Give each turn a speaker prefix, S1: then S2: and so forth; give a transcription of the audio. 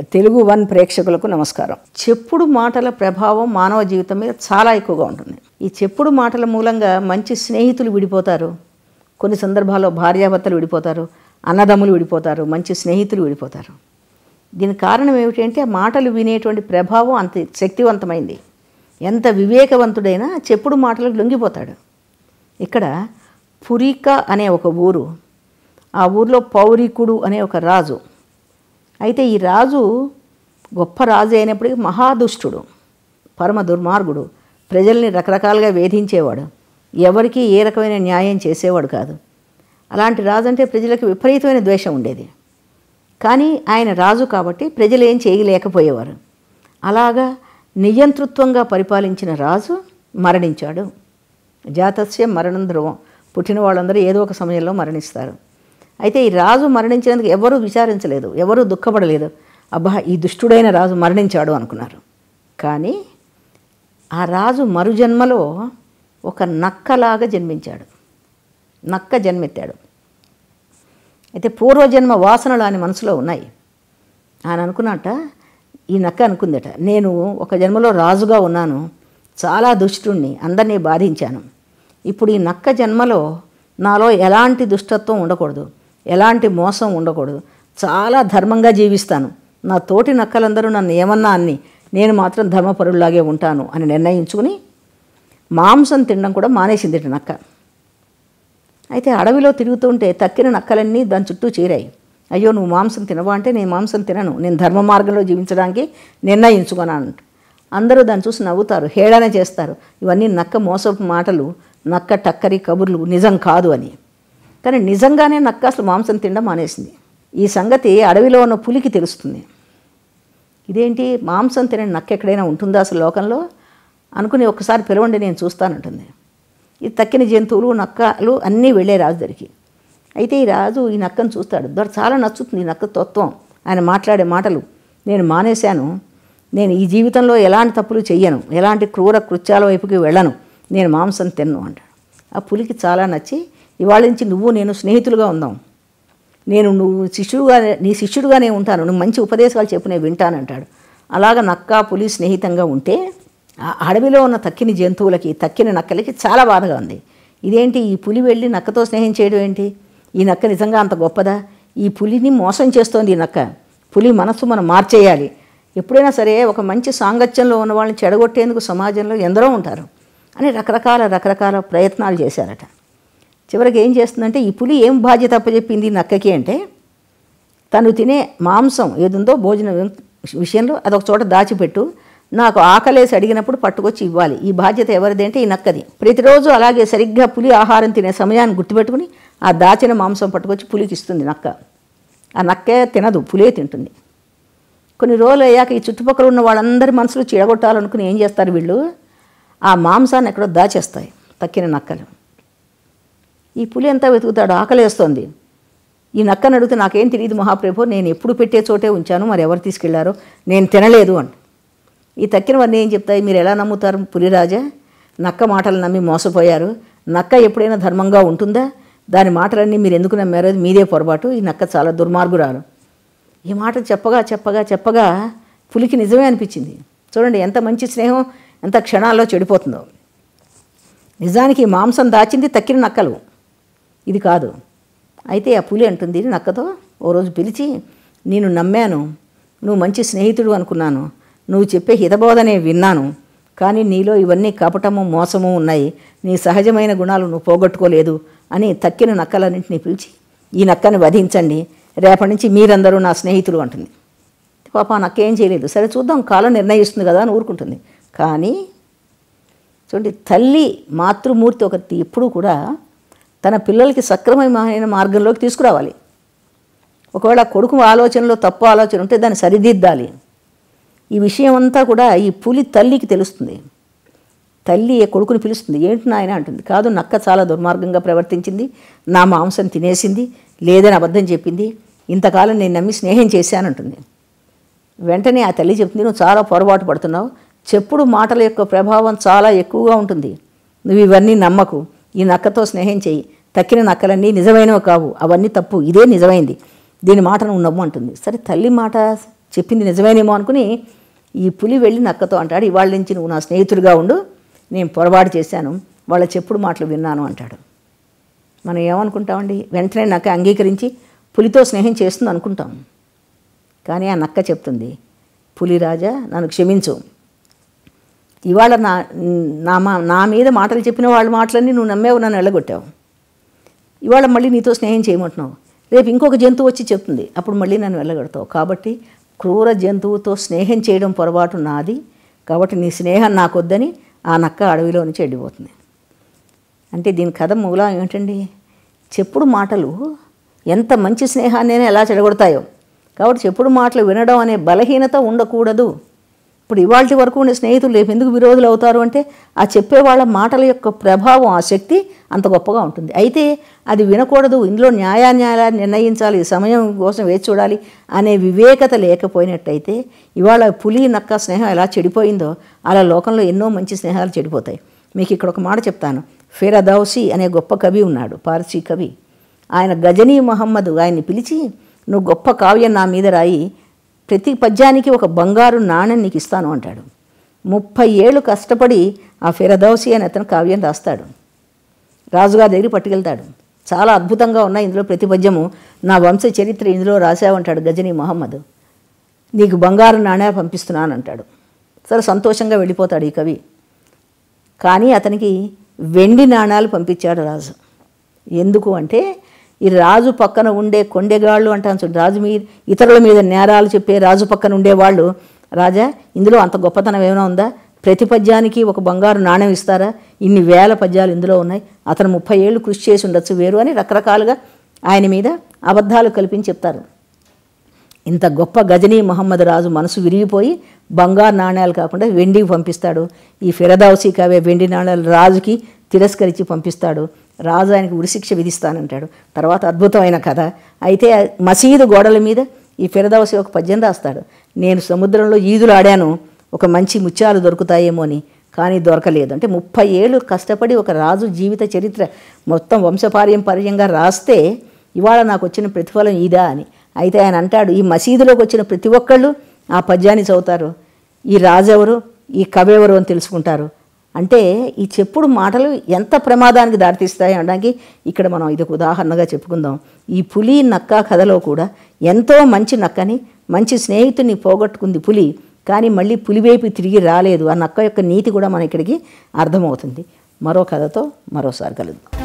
S1: Telugu one ప్రేక్షకులకు నమస్కారం చెప్పుడు మాటల ప్రభావం మానవ జీవితం మీద చాలా ఎక్కువగా ఉంటుంది ఈ చెప్పుడు మాటల మూలంగా మంచి స్నేహితులు విడిపోతారు కొన్ని సందర్భాల్లో భార్యాభర్తలు విడిపోతారు అన్నదమ్ములు విడిపోతారు మంచి స్నేహితులు విడిపోతారు దీనికి కారణం ఏమిటంటే ఆ మాటలు వినేటువంటి ప్రభావం అంత శక్తివంతమైంది ఎంత వివేకవంతుడైనా చెప్పుడు మాటలకు లొంగిపోతాడు ఇక్కడ పురిక అనే ఒక ఊరు ఆ ఊర్లో పౌరికుడు అనే ఒక రాజు అయితే ఈ రాజు గొప్ప రాజు అయినప్పటికీ మహాదుష్టుడు పరమ దుర్మార్గుడు ప్రజల్ని రకరకాలుగా వేధించేవాడు ఎవరికీ ఏ రకమైన న్యాయం చేసేవాడు కాదు అలాంటి రాజు అంటే ప్రజలకు విపరీతమైన ద్వేషం ఉండేది కానీ ఆయన రాజు కాబట్టి ప్రజలు ఏం చేయలేకపోయేవారు అలాగా నియంతృత్వంగా పరిపాలించిన రాజు మరణించాడు జాతస్య మరణం ధ్రువం పుట్టిన వాళ్ళందరూ ఏదో ఒక సమయంలో మరణిస్తారు అయితే ఈ రాజు మరణించినందుకు ఎవరూ విచారించలేదు ఎవరూ దుఃఖపడలేదు అబ్బా ఈ దుష్టుడైన రాజు మరణించాడు అనుకున్నారు కానీ ఆ రాజు మరుజన్మలో ఒక నక్కలాగా జన్మించాడు నక్క జన్మెత్తాడు అయితే పూర్వజన్మ వాసనలు ఆయన మనసులో ఉన్నాయి ఆయన అనుకున్నట్ట ఈ నక్క అనుకుందట నేను ఒక జన్మలో రాజుగా ఉన్నాను చాలా దుష్టుణ్ణి అందరినీ బాధించాను ఇప్పుడు ఈ నక్క జన్మలో నాలో ఎలాంటి దుష్టత్వం ఉండకూడదు ఎలాంటి మోసం ఉండకూడదు చాలా ధర్మంగా జీవిస్తాను నా తోటి నక్కలందరూ నన్ను ఏమన్నా అన్ని నేను మాత్రం ధర్మపరుల్లాగే ఉంటాను అని నిర్ణయించుకుని మాంసం తినడం కూడా మానేసింది ఇటు నక్క అయితే అడవిలో తిరుగుతుంటే తక్కిన నక్కలన్నీ దాని చుట్టూ చేరాయి అయ్యో నువ్వు మాంసం తినవా అంటే నేను మాంసం తినను నేను ధర్మ మార్గంలో జీవించడానికి నిర్ణయించుకున్నాను అందరూ దాన్ని చూసి నవ్వుతారు హేళన చేస్తారు ఇవన్నీ నక్క మోసపు మాటలు నక్క టక్కరి కబుర్లు నిజం కాదు అని కానీ నిజంగానే నక్క అసలు మాంసం తినడం మానేసింది ఈ సంగతి అడవిలో ఉన్న పులికి తెలుస్తుంది ఇదేంటి మాంసం తినని నక్క ఎక్కడైనా ఉంటుందా అసలు లోకంలో అనుకుని ఒకసారి పిలవండి నేను చూస్తానంటుంది ఇది తక్కిన జంతువులు నక్కలు అన్నీ వెళ్ళే రాజు దగ్గరికి అయితే ఈ రాజు ఈ నక్కను చూస్తాడు దొర చాలా నచ్చుతుంది ఈ నక్క తత్వం ఆయన మాట్లాడే మాటలు నేను మానేశాను నేను ఈ జీవితంలో ఎలాంటి తప్పులు చెయ్యను ఎలాంటి క్రూర కృత్యాల వైపుకి వెళ్ళను నేను మాంసం తిన్ను అంటాడు ఆ పులికి చాలా నచ్చి ఇవాళ నుంచి నువ్వు నేను స్నేహితులుగా ఉందాం నేను నువ్వు శిష్యుడుగా నీ శిష్యుడుగానే ఉంటాను నువ్వు మంచి ఉపదేశాలు చెప్పు నేను వింటానంటాడు అలాగ నక్క పులి స్నేహితంగా ఉంటే ఆ అడవిలో ఉన్న తక్కిన జంతువులకి తక్కిన నక్కలకి చాలా బాధగా ఉంది ఇదేంటి ఈ పులి వెళ్ళి నక్కతో స్నేహం చేయడం ఏంటి ఈ నక్క నిజంగా అంత గొప్పదా ఈ పులిని మోసం చేస్తోంది ఈ నక్క పులి మనస్సు మనం మార్చేయాలి ఎప్పుడైనా సరే ఒక మంచి సాంగత్యంలో ఉన్న వాళ్ళని చెడగొట్టేందుకు సమాజంలో ఎందరో ఉంటారు అని రకరకాల రకరకాల ప్రయత్నాలు చేశారట చివరికి ఏం చేస్తుందంటే ఈ పులి ఏం బాధ్యత అప్పచెప్పింది ఈ నక్కకి అంటే తను తినే మాంసం ఏదుందో భోజనం విషయంలో అదొక చోట దాచిపెట్టు నాకు ఆకలేసి అడిగినప్పుడు పట్టుకొచ్చి ఇవ్వాలి ఈ బాధ్యత ఎవరిది అంటే ఈ నక్కది ప్రతిరోజు అలాగే సరిగ్గా పులి ఆహారం తినే సమయాన్ని గుర్తుపెట్టుకుని ఆ దాచిన మాంసం పట్టుకొచ్చి పులికి ఇస్తుంది నక్క ఆ నక్కే తినదు పులే తింటుంది కొన్ని రోజులు అయ్యాక ఈ చుట్టుపక్కల ఉన్న వాళ్ళందరి మనసులు చెడగొట్టాలనుకుని ఏం చేస్తారు వీళ్ళు ఆ మాంసాన్ని ఎక్కడో దాచేస్తాయి తక్కిన నక్కలు ఈ పులి అంతా వెతుకుతాడు ఆకలేస్తోంది ఈ నక్కను అడిగితే నాకేం తెలియదు మహాప్రభు నేను ఎప్పుడు పెట్టే చోటే ఉంచాను మరి ఎవరు తీసుకెళ్లారో నేను తినలేదు అంట ఈ తక్కినవన్నీ ఏం చెప్తాయి మీరు ఎలా నమ్ముతారు పులిరాజా నక్క మాటలు నమ్మి మోసపోయారు నక్క ఎప్పుడైనా ధర్మంగా ఉంటుందా దాని మాటలన్నీ మీరు ఎందుకు నమ్మారో అది మీదే పొరపాటు ఈ నక్క చాలా దుర్మార్గురాలు ఈ మాట చెప్పగా చెప్పగా చెప్పగా పులికి నిజమే అనిపించింది చూడండి ఎంత మంచి స్నేహం ఎంత క్షణాల్లో చెడిపోతుందో నిజానికి ఈ మాంసం దాచింది తక్కిన నక్కలు ఇది కాదు అయితే ఆ పులి అంటుంది నక్కతో ఓ రోజు పిలిచి నేను నమ్మాను నువ్వు మంచి స్నేహితుడు అనుకున్నాను నువ్వు చెప్పే హితబోధనే విన్నాను కానీ నీలో ఇవన్నీ కపటము మోసము ఉన్నాయి నీ సహజమైన గుణాలు నువ్వు పోగొట్టుకోలేదు అని తక్కిన నక్కలన్నింటినీ పిలిచి ఈ నక్కని వధించండి రేపటి నుంచి మీరందరూ నా స్నేహితులు అంటుంది పాప ఆ నక్క ఏం చేయలేదు సరే చూద్దాం కాలం నిర్ణయిస్తుంది కదా అని ఊరుకుంటుంది కానీ చూడండి తల్లి మాతృమూర్తి ఒకటి ఎప్పుడూ కూడా తన పిల్లలకి సక్రమమైన మార్గంలోకి తీసుకురావాలి ఒకవేళ కొడుకు ఆలోచనలో తప్పు ఆలోచన ఉంటే దాన్ని సరిదిద్దాలి ఈ విషయం అంతా కూడా ఈ పులి తల్లికి తెలుస్తుంది తల్లి ఏ కొడుకుని పిలుస్తుంది ఏంటి నాయన అంటుంది కాదు నక్క చాలా దుర్మార్గంగా ప్రవర్తించింది నా మాంసం తినేసింది లేదని అబద్ధం చెప్పింది ఇంతకాలం నేను నమ్మి స్నేహం చేశానంటుంది వెంటనే ఆ తల్లి చెప్తుంది నువ్వు చాలా పొరపాటు పడుతున్నావు చెప్పుడు మాటల యొక్క ప్రభావం చాలా ఎక్కువగా ఉంటుంది నువ్వు ఇవన్నీ నమ్మకు ఈ నక్కతో స్నేహం చేయి తక్కిన నక్కలన్నీ నిజమైనవి కావు అవన్నీ తప్పు ఇదే నిజమైంది దీని మాట నువ్వు నమ్ము అంటుంది సరే తల్లి మాట చెప్పింది నిజమేనేమో అనుకుని ఈ పులి వెళ్ళి నక్కతో అంటాడు ఇవాళ నుంచి నువ్వు నా స్నేహితుడిగా ఉండు నేను పొరపాటు చేశాను వాళ్ళ చెప్పుడు మాటలు విన్నాను అంటాడు మనం ఏమనుకుంటామండి వెంటనే నక్క అంగీకరించి పులితో స్నేహం చేస్తుంది అనుకుంటాం కానీ ఆ నక్క చెప్తుంది పులి రాజా నన్ను క్షమించు ఇవాళ నా నా మా- నా మీద మాటలు చెప్పిన వాళ్ళ మాటలన్నీ నువ్వు నమ్మేవు నన్ను వెళ్ళగొట్టావు ఇవాళ మళ్ళీ నీతో స్నేహం చేయమంటున్నావు రేపు ఇంకొక జంతువు వచ్చి చెప్తుంది అప్పుడు మళ్ళీ నన్ను వెళ్ళగొడతావు కాబట్టి క్రూర జంతువుతో స్నేహం చేయడం పొరపాటు నాది కాబట్టి నీ స్నేహం నాకొద్దని ఆ నక్క అడవిలో నుంచి వెళ్ళిపోతుంది అంటే దీని కథ మూలం ఏమిటండి చెప్పుడు మాటలు ఎంత మంచి స్నేహాన్నైనా ఎలా చెడగొడతాయో కాబట్టి చెప్పుడు మాటలు వినడం అనే బలహీనత ఉండకూడదు ఇప్పుడు ఇవాళ వరకు ఉండే స్నేహితులు రేపు ఎందుకు విరోధులు అవుతారు అంటే ఆ చెప్పే వాళ్ళ మాటల యొక్క ప్రభావం ఆ శక్తి అంత గొప్పగా ఉంటుంది అయితే అది వినకూడదు ఇందులో న్యాయాన్యాయాలు నిర్ణయించాలి సమయం కోసం వేచి చూడాలి అనే వివేకత లేకపోయినట్టయితే ఇవాళ పులి నక్క స్నేహం ఎలా చెడిపోయిందో అలా లోకంలో ఎన్నో మంచి స్నేహాలు చెడిపోతాయి మీకు ఇక్కడ ఒక మాట చెప్తాను ఫిరదౌసి అనే గొప్ప కవి ఉన్నాడు పార్సీ కవి ఆయన గజనీ మహమ్మద్ ఆయన్ని పిలిచి నువ్వు గొప్ప కావ్యం నా మీద రాయి ప్రతి పద్యానికి ఒక బంగారు నాణ్యం నీకు ఇస్తాను అంటాడు ముప్పై ఏళ్ళు కష్టపడి ఆ ఫిరదౌసి అని అతను కావ్యం రాస్తాడు రాజుగారి దగ్గర పట్టుకెళ్తాడు చాలా అద్భుతంగా ఉన్నాయి ఇందులో ప్రతి పద్యము నా వంశ చరిత్ర ఇందులో రాశావంటాడు గజనీ మహమ్మద్ నీకు బంగారు నాణ్యాలు పంపిస్తున్నాను అంటాడు సరే సంతోషంగా వెళ్ళిపోతాడు ఈ కవి కానీ అతనికి వెండి నాణాలు పంపించాడు రాజు ఎందుకు అంటే ఈ రాజు పక్కన ఉండే కొండెగాళ్ళు అంటాను చూడు రాజు మీద ఇతరుల మీద నేరాలు చెప్పే రాజు పక్కన ఉండేవాళ్ళు రాజా ఇందులో అంత గొప్పతనం ఏమైనా ఉందా ప్రతి పద్యానికి ఒక బంగారు నాణ్యం ఇస్తారా ఇన్ని వేల పద్యాలు ఇందులో ఉన్నాయి అతను ముప్పై ఏళ్ళు కృషి చేసి ఉండొచ్చు వేరు అని రకరకాలుగా ఆయన మీద అబద్ధాలు కల్పించి చెప్తారు ఇంత గొప్ప గజనీ మహమ్మద్ రాజు మనసు విరిగిపోయి బంగారు నాణ్యాలు కాకుండా వెండికి పంపిస్తాడు ఈ ఫిరదౌసి కావే వెండి నాణ్యాలు రాజుకి తిరస్కరించి పంపిస్తాడు రాజు ఆయనకు ఉరిశిక్ష విధిస్తానంటాడు తర్వాత అద్భుతమైన కథ అయితే మసీదు గోడల మీద ఈ ఫిరదౌసి ఒక పద్యం రాస్తాడు నేను సముద్రంలో ఈదులు ఆడాను ఒక మంచి ముత్యాలు దొరుకుతాయేమో అని కానీ దొరకలేదు అంటే ముప్పై ఏళ్ళు కష్టపడి ఒక రాజు జీవిత చరిత్ర మొత్తం వంశపారంపర్యంగా రాస్తే ఇవాళ నాకు వచ్చిన ప్రతిఫలం ఇదా అని అయితే ఆయన అంటాడు ఈ మసీదులోకి వచ్చిన ప్రతి ఒక్కళ్ళు ఆ పద్యాన్ని చదువుతారు ఈ రాజెవరు ఈ కవి ఎవరు అని తెలుసుకుంటారు అంటే ఈ చెప్పుడు మాటలు ఎంత ప్రమాదానికి దారితీస్తాయి అనడానికి ఇక్కడ మనం ఇది ఒక ఉదాహరణగా చెప్పుకుందాం ఈ పులి నక్క కథలో కూడా ఎంతో మంచి నక్కని మంచి స్నేహితుడిని పోగొట్టుకుంది పులి కానీ మళ్ళీ పులివైపు తిరిగి రాలేదు ఆ నక్క యొక్క నీతి కూడా మన ఇక్కడికి అర్థమవుతుంది మరో కథతో మరోసారి కలుద్దాం